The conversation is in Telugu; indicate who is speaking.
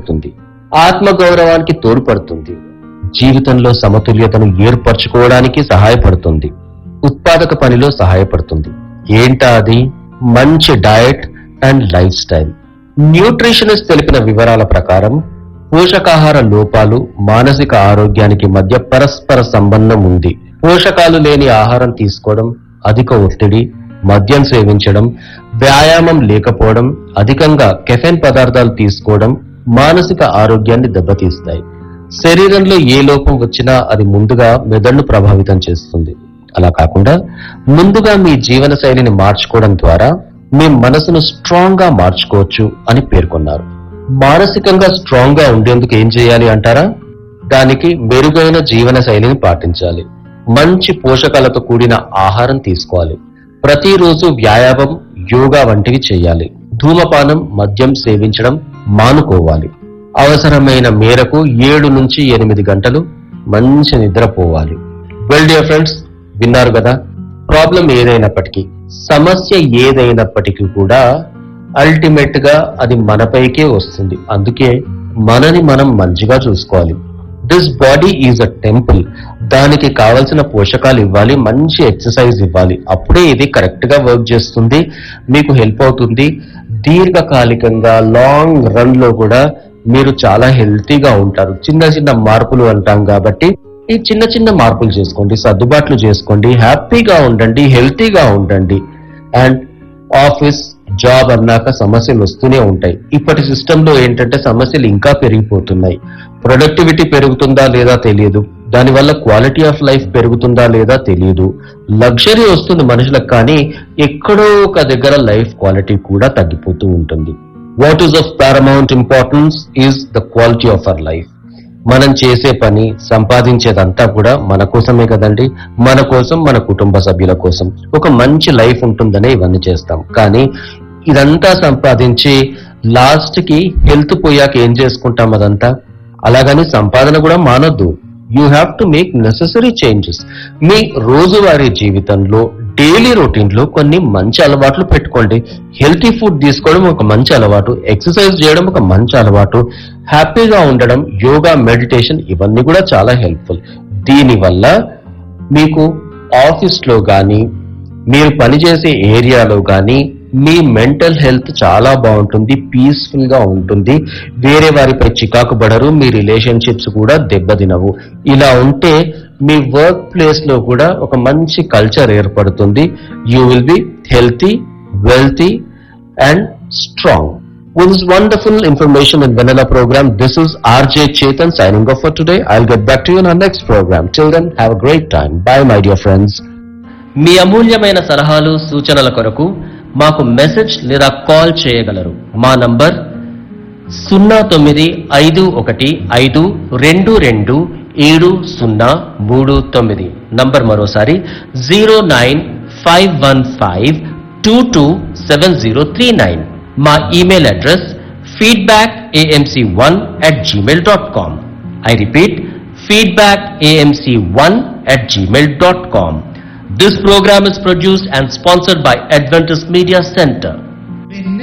Speaker 1: సహాయపడుతుంది ఆత్మగౌరవానికి తోడ్పడుతుంది జీవితంలో సమతుల్యతను ఏర్పరచుకోవడానికి సహాయపడుతుంది ఉత్పాదక పనిలో సహాయపడుతుంది ఏంటా అది మంచి diet and lifestyle nutritionist తెలిపిన వివరాల ప్రకారం పోషకాహార లోపాలు మానసిక ఆరోగ్యానికి మధ్య పరస్పర సంబంధం ఉంది పోషకాలు లేని ఆహారం తీసుకోవడం అధిక ఒత్తిడి మద్యం సేవించడం వ్యాయామం లేకపోవడం అధికంగా కెఫెన్ పదార్థాలు తీసుకోవడం మానసిక ఆరోగ్యాన్ని దెబ్బతీస్తాయి శరీరంలో ఏ లోపం వచ్చినా అది ముందుగా మెదడును ప్రభావితం చేస్తుంది అలా కాకుండా ముందుగా మీ జీవన శైలిని మార్చుకోవడం ద్వారా మీ మనసును స్ట్రాంగ్ గా మార్చుకోవచ్చు అని పేర్కొన్నారు మానసికంగా స్ట్రాంగ్ గా ఉండేందుకు ఏం చేయాలి అంటారా దానికి మెరుగైన జీవన శైలిని పాటించాలి మంచి పోషకాలతో కూడిన ఆహారం తీసుకోవాలి ప్రతిరోజు వ్యాయామం యోగా వంటివి చేయాలి ధూమపానం మద్యం సేవించడం మానుకోవాలి అవసరమైన మేరకు ఏడు నుంచి ఎనిమిది గంటలు మంచి నిద్రపోవాలి వెల్ డియర్ ఫ్రెండ్స్ విన్నారు కదా ప్రాబ్లం ఏదైనప్పటికీ సమస్య ఏదైనప్పటికీ కూడా అల్టిమేట్ గా అది మనపైకే వస్తుంది అందుకే మనని మనం మంచిగా చూసుకోవాలి this body is a temple దానికి కావలసిన పోషకాలు ఇవ్వాలి మంచి ఎక్సర్సైజ్ ఇవ్వాలి అప్పుడే ఇది కరెక్ట్ గా వర్క్ చేస్తుంది మీకు హెల్ప్ అవుతుంది దీర్ఘకాలికంగా లాంగ్ రన్ లో కూడా మీరు చాలా హెల్తీగా ఉంటారు చిన్న చిన్న మార్పులు అంటాం కాబట్టి ఈ చిన్న చిన్న మార్పులు చేసుకోండి సర్దుబాట్లు చేసుకోండి హ్యాపీగా ఉండండి హెల్తీగా ఉండండి అండ్ ఆఫీస్ జాబ్ అన్నాక సమస్యలు వస్తూనే ఉంటాయి ఇప్పటి సిస్టంలో ఏంటంటే సమస్యలు ఇంకా పెరిగిపోతున్నాయి ప్రొడక్టివిటీ పెరుగుతుందా లేదా తెలియదు దానివల్ల క్వాలిటీ ఆఫ్ లైఫ్ పెరుగుతుందా లేదా తెలియదు లగ్జరీ వస్తుంది మనుషులకు కానీ ఎక్కడో ఒక దగ్గర లైఫ్ క్వాలిటీ కూడా తగ్గిపోతూ ఉంటుంది what is of paramount importance is the quality of our life మనం చేసే పని సంపాదించేదంతా కూడా మన కోసమే కదండి మన కోసం మన కుటుంబ సభ్యుల కోసం ఒక మంచి లైఫ్ ఉంటుందనే ఇవన్నీ చేస్తాం కానీ ఇదంతా సంపాదించి లాస్ట్ కి హెల్త్ పోయాక ఏం చేసుకుంటాం అదంతా అలాగని సంపాదన కూడా మానొద్దు you have to make necessary changes మీ రోజువారీ జీవితంలో డైలీ రొటీన్ లో కొన్ని మంచి అలవాట్లు పెట్టుకోండి హెల్తీ ఫుడ్ తీసుకోవడం ఒక మంచి అలవాటు ఎక్సర్సైజ్ చేయడం ఒక మంచి అలవాటు హ్యాపీగా ఉండడం యోగా మెడిటేషన్ ఇవన్నీ కూడా చాలా హెల్ప్ఫుల్ దీనివల్ల మీకు ఆఫీస్ లో కానీ మీరు పనిచేసే ఏరియాలో కానీ మీ మెంటల్ హెల్త్ చాలా బాగుంటుంది పీస్ఫుల్ గా ఉంటుంది వేరే వారిపై చికాకు పడరు మీ రిలేషన్షిప్స్ కూడా దెబ్బతినవు ఇలా ఉంటే మీ వర్క్ ప్లేస్ లో కూడా ఒక మంచి కల్చర్ ఏర్పడుతుంది you will be healthy wealthy and strong With this wonderful information in Vanilla program, this is RJ Chetan signing off for today. I'll get back to you in our next program. Till then, have a great time. Bye, my dear friends.
Speaker 2: మీ అమూల్యమైన సలహాలు సూచనల కొరకు మాకు మెసేజ్ లేదా కాల్ చేయగలరు మా నంబర్ సున్నా తొమ్మిది ఐదు ఒకటి ఐదు రెండు రెండు ఏడు సున్నా మూడు తొమ్మిది నంబర్ మరోసారి zero nine five one five two two seven zero three nine మా email address feedback AMC one at Gmail dot com I repeat feedback AMC one at Gmail dot com This program is produced and sponsored by Adventist Media Center.